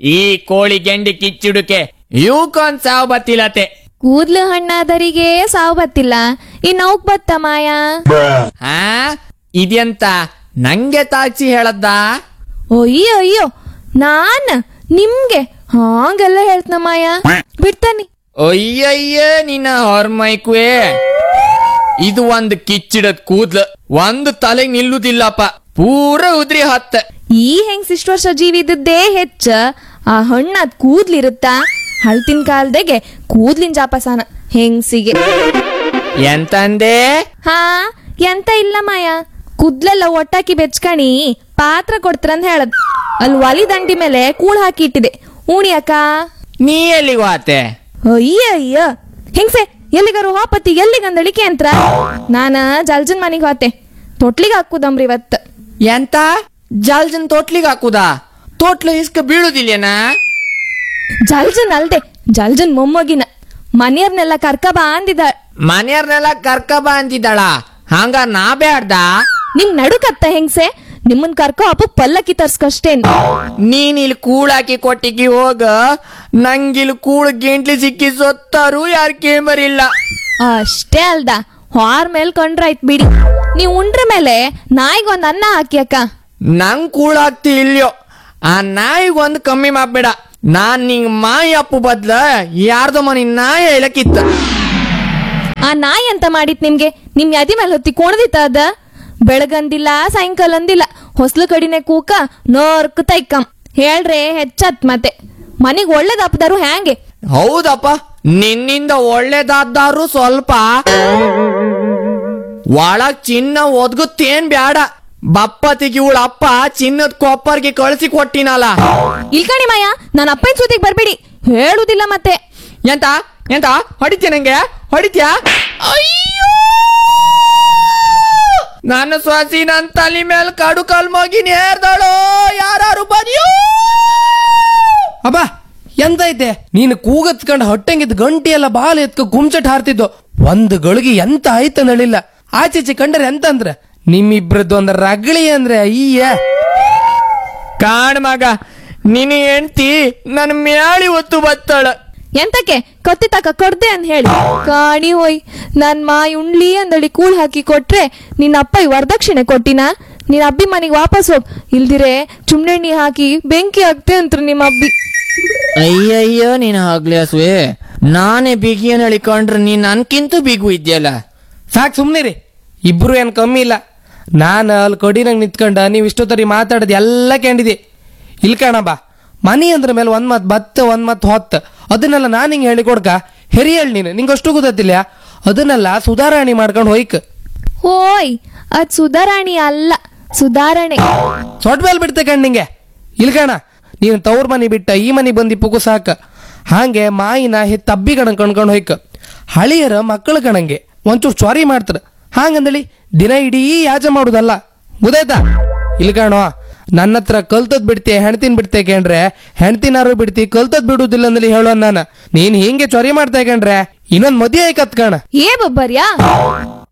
ಈ ಕೋಳಿ ಗೆಂಡಿ ಕಿಚ್ಚುಡುಕೆ ಇವಕ್ಕೊಂದ್ ಸಾವು ಬತ್ತಿಲತೆ ಕೂದ್ಲು ಹಣ್ಣಾದರಿಗೆ ಸಾವು ಬತ್ತಿಲ್ಲ ಇನ್ ಅವಕ್ ಬತ್ತ ಮಾಯ ಹಾ ಇದೆಂತ ನಂಗೆ ತಾಚಿ ಹೇಳದ್ದ ಅಯ್ಯೋ ಅಯ್ಯೋ ನಾನ್ ನಿಮ್ಗೆ ಹಾಂಗೆಲ್ಲ ಹೇಳ್ತನ ಮಾಯ ಬಿಡ್ತಾನಿ ಅಯ್ಯಯ್ಯ ನಿನ್ನ ಹೊರ್ಮೈಕ್ವೇ ಇದು ಒಂದ್ ಕಿಚ್ಚಿಡದ್ ಕೂದ್ಲ ಒಂದು ತಲೆಗ್ ನಿಲ್ಲುದಿಲ್ಲಪ್ಪ ಪೂರ ಉದ್ರಿ ಹತ್ತ ಈ ಹೆಂಗ್ ಇಷ್ಟು ವರ್ಷ ಜೀವಿ ಇದ್ದದ್ದೇ ಹೆಚ್ಚ ಆ ಹಣ್ಣಾದ್ ಕೂದ್ಲಿರುತ್ತಾ ಹಳ್ತಿನ ಕಾಲದಾಗೆ ಕೂದ್ಲಿನ ಜಾಪಸಾನ ಹೆಂಗ್ಸಿಗೆ ಎಂತಂದೆ ಹಾ ಎಂತ ಇಲ್ಲ ಮಾಯ ಕುದ್ಲೆಲ್ಲ ಒಟ್ಟಾಕಿ ಬೆಚ್ಕಣಿ ಪಾತ್ರ ಕೊಡ್ತಾರಂತ ಹೇಳದ್ ಅಲ್ಲಿ ಒಲಿ ದಂಡಿ ಮೇಲೆ ಕೂಳ್ ಹಾಕಿ ಇಟ್ಟಿದೆ ಉಣಿ ಅಕ್ಕ ನೀ ಎಲ್ಲಿಗೆ ವಾತೆ ಅಯ್ಯ ಅಯ್ಯ ಹೆಂಗ್ಸೆ ಎಲ್ಲಿಗಾರು ಹಾಪತಿ ಎಲ್ಲಿಗಂದಳಿಕೆ ಅಂತ ನಾನ ಜಲ್ಜನ್ ಮನಿಗ್ ಹೋತೆ ತೊಟ್ಲಿಗೆ ಹಾಕುದಮ್ರಿ ಇವತ್ತು ಎಂತ ಜಲ್ಜನ್ ತೋಟ್ಲಿಗ್ ಹಾಕುದಾ ತೋಟ್ಲು ಇಸ್ಕ ಬೀಳುದಿಲ್ಲೇನಾ ಜಲ್ಜನ್ ಅಲ್ದೆ ಜಲ್ಜನ್ ಮೊಮ್ಮಗಿನ ಮನೆಯವ್ರನ್ನೆಲ್ಲ ಕರ್ಕ ಬಾ ಅಂದಿದ ಮನೆಯವ್ರನ್ನೆಲ್ಲ ಕರ್ಕ ಬಾ ಅಂತಿದ್ದಾಳ ಹಂಗ ನಾ ಬ್ಯಾಡ್ದ ನಿಮ್ ನಡುಕತ್ತ ಹೆಂಗ್ಸೆ ನಿಮ್ಮನ್ ಕರ್ಕೊ ಅಪ್ಪ ಪಲ್ಲಕ್ಕಿ ತರ್ಸ್ಕಷ್ಟೇನ್ ನೀನ್ ಇಲ್ಲಿ ಕೂಳಾಕಿ ಕೊಟ್ಟಿಗಿ ಹೋಗ ನಂಗಿಲ್ ಕೂಳು ಗಿಂಟ್ಲಿ ಸಿಕ್ಕಿ ಸೊತ್ತಾರು ಯಾರ್ ಕೇಂಬರಿಲ್ಲ ಅಷ್ಟೇ ಅಲ್ದ ಹಾರ್ ಮೇಲ್ ಕೊಂಡ್ರಾಯ್ತ್ ಬಿಡಿ ನೀವ್ ಉಂಡ್ರ ಮೇಲೆ ನಾಯಿಗೊಂದ್ ಅನ್ನ ಹಾಕಿ ಅಕ್ಕ ನಂಗ್ ಕೂಳಾಗ್ತಿ ಇಲ್ಯೋ ಆ ನಾಯಿಗ್ ಒಂದ್ ಕಮ್ಮಿ ಮಾಡ್ಬೇಡ ನಾನ್ ನಿಂಗ್ ಮಾಯಿ ಅಪ್ಪು ಬದ್ಲ ಯಾರ್ದೋ ಮನಿ ನಾಯಿ ಹೇಳಕ್ಕಿತ್ತ ಆ ನಾಯಿ ಅಂತ ಮಾಡಿತ್ ನಿಮ್ಗೆ ನಿಮ್ ಯಾದಿ ಮೇಲೆ ಹೊತ್ತಿ ಕೋಣದಿತ್ತ ಅದ ಬೆಳಗಂದಿಲ್ಲ ಸಾಯಂಕಾಲ ಅಂದಿಲ್ಲ ಹೊಸ್ಲು ಕಡಿನೆ ಕೂಕ ನೋರ್ಕ್ ತೈಕಂ ಹೇಳ್ರೆ ಹೆಚ್ಚತ್ ಮತ್ತೆ ಮನಿಗ್ ಒಳ್ಳೇದಪ್ಪದಾರು ಹ್ಯಾಂಗೆ ಹೌದಪ್ಪ ನಿನ್ನಿಂದ ಒಳ್ಳೇದಾದ್ದಾರು ಸ್ವಲ್ಪ ಒಳಗ್ ಚಿನ್ನ ಒದ್ಗುತ್ತೇನ್ ಬ್ಯಾಡ ಬಪ್ಪತಿಗೆ ಇವಳ ಅಪ್ಪ ಚಿನ್ನದ ಕೊಪ್ಪರ್ಗೆ ಕಳಿಸಿ ಕೊಟ್ಟಿನಲ್ಲ ಇಲ್ಕಣಿ ಮಾಯ ನನ್ನ ಅಪ್ಪನ ಸುದ್ದಿಗೆ ಬರ್ಬೇಡಿ ಹೇಳುದಿಲ್ಲ ಮತ್ತೆ ಎಂತ ಎಂತ ಹೊಡಿತ್ಯ ನಂಗೆ ಹೊಡಿತ್ಯಾ ಅಯ್ಯೋ ನನ್ನ ಸ್ವಾಸಿ ನನ್ ತಲೆ ಮೇಲೆ ಕಡು ಕಲ್ಮೋಗಿ ನೇರ್ದಳು ಯಾರು ಬದಿಯೋ ಅಬ್ಬ ಎಂತ ಐತೆ ನೀನು ಕೂಗತ್ಕಂಡ್ ಹೊಟ್ಟೆಂಗಿದ್ ಗಂಟಿ ಎಲ್ಲ ಬಾಲ್ ಎತ್ಕ ಗುಮ್ಚಟ್ ಹಾರ್ತಿದ್ದು ಒಂದ್ ಗಳಿಗೆ ಎಂತ ಆಯ್ತ ನಳಿಲ್ಲ ಆಚೆಚೆ ಕಂಡ್ರೆ ಎಂತ ಅಂದ್ರ ನಿಮ್ಮಿಬ್ರದ್ದು ಒಂದ್ ರಗಳಿ ಅಂದ್ರೆ ಅಯ್ಯ ಕಾಣ್ ಮಗ ನಿನ್ನ ಹೆಂಡ್ತಿ ನನ್ ಮ್ಯಾಳಿ ಒತ್ತು ಬತ್ತಾಳ ಎಂತಕ್ಕೆ ಕತ್ತಿ ತಕ ಕೊಡ್ದೆ ಅಂತ ಹೇಳಿ ಕಾಣಿ ಹೋಯ್ ನನ್ ಮಾಯಿ ಉಣ್ಲಿ ಅಂದಳಿ ಕೂಳ್ ಹಾಕಿ ಕೊಟ್ರೆ ನಿನ್ನ ಅಪ್ಪ ಈ ವರದಕ್ಷಿಣೆ ಕೊಟ್ಟಿನ ನಿನ್ನ ಅಬ್ಬಿ ಮನೆಗೆ ವಾಪಸ್ ಹೋಗ್ ಇಲ್ದಿರೆ ಚುಮ್ನೆಣ್ಣಿ ಹಾಕಿ ಬೆಂಕಿ ಹಾಕ್ತೆ ಅಂತ್ರು ನಿಮ್ಮ ಅಬ್ಬಿ ಅಯ್ಯಯ್ಯೋ ನೀನ್ ಹಗ್ಲಾಸ್ವೆ ನಾನೇ ಬಿಗಿಯನ್ ಹೇಳಿಕೊಂಡ್ರೆ ನೀನ್ ನನ್ಕಿಂತೂ ಬಿಗು ಇದ್ಯಲ್ಲ ಸಾಕ್ ಸುಮ್ನಿರಿ ಇಬ್ರು ಏನ್ ಕಮ್ಮಿ ಇಲ್ಲ ನಾನು ಅಲ್ಲಿ ಕಡಿನಂಗ್ ನಿಂತ್ಕೊಂಡ ನೀವು ಇಷ್ಟೊತ್ತರಿ ಮಾತಾಡೋದು ಎಲ್ಲ ಕೇಳಿದೆ ಇಲ್ ಕಣಬ್ಬ ಮನಿ ಅಂದ್ರ ಮೇಲೆ ಒಂದ್ ಮತ್ ಬತ್ತ ಒಂದ್ ಮತ್ ಹೊತ್ತ ಅದನ್ನೆಲ್ಲ ನಾನು ಹಿಂಗೆ ಹೇಳಿ ಕೊಡ್ಕ ಹೆರಿಯಳ್ ನೀನು ನಿಂಗೆ ಅಷ್ಟು ಗೊತ್ತಿಲ್ಲ ಅದನ್ನೆಲ್ಲ ಸುಧಾರಣೆ ಮಾಡ್ಕೊಂಡು ಹೋಯ್ಕ ಹೋಯ್ ಅದ್ ಸುಧಾರಾಣಿ ಅಲ್ಲ ಸುಧಾರಣೆ ಸೊಟ್ ಮೇಲೆ ಬಿಡ್ತೆ ಕಣ್ ನಿಂಗೆ ಇಲ್ಕಣ ನೀನು ತವ್ರ ಮನೆ ಬಿಟ್ಟ ಈ ಮನೆ ಬಂದಿ ಪುಗು ಸಾಕ ಹಾಗೆ ಮಾಯಿನ ಹೆತ್ತ ಅಬ್ಬಿ ಕಣಂಗ್ ಕಣ್ಕೊಂಡು ಹೋಯ್ಕ ಹಳಿಯರ ಮಕ್ಕಳು ಕಣಂಗೆ ಒಂಚೂರು ಚ್ವಾರಿ ಮಾಡ್ತಾರ ಹಾಗಂದಳಿ ದಿನ ಇಡೀ ಯಾಜ ಮಾಡುದಲ್ಲ ಗೊತ್ತಾಯ್ತಾ ಇಲ್ಕಣೋ ನನ್ನ ಹತ್ರ ಕಲ್ತದ್ ಬಿಡ್ತಿ ಹೆಣ್ತಿನ್ ಬಿಡ್ತೆ ಕೇಂಡ್ರೆ ಹೆಣ್ತಿನಾರು ಬಿಡ್ತಿ ಕಲ್ತದ್ ಬಿಡುದಿಲ್ಲ ಅಂದಲಿ ಹೇಳೋ ನಾನು ನೀನ್ ಹಿಂಗೆ ಚೊರಿ ಮಾಡ್ತಾ ಕಂಡ್ರೆ ಇನ್ನೊಂದ್ ಮದುವೆ ಆಯ್ಕತ್ ಕಣ ಏ ಬಬ್ಬರ್ಯಾ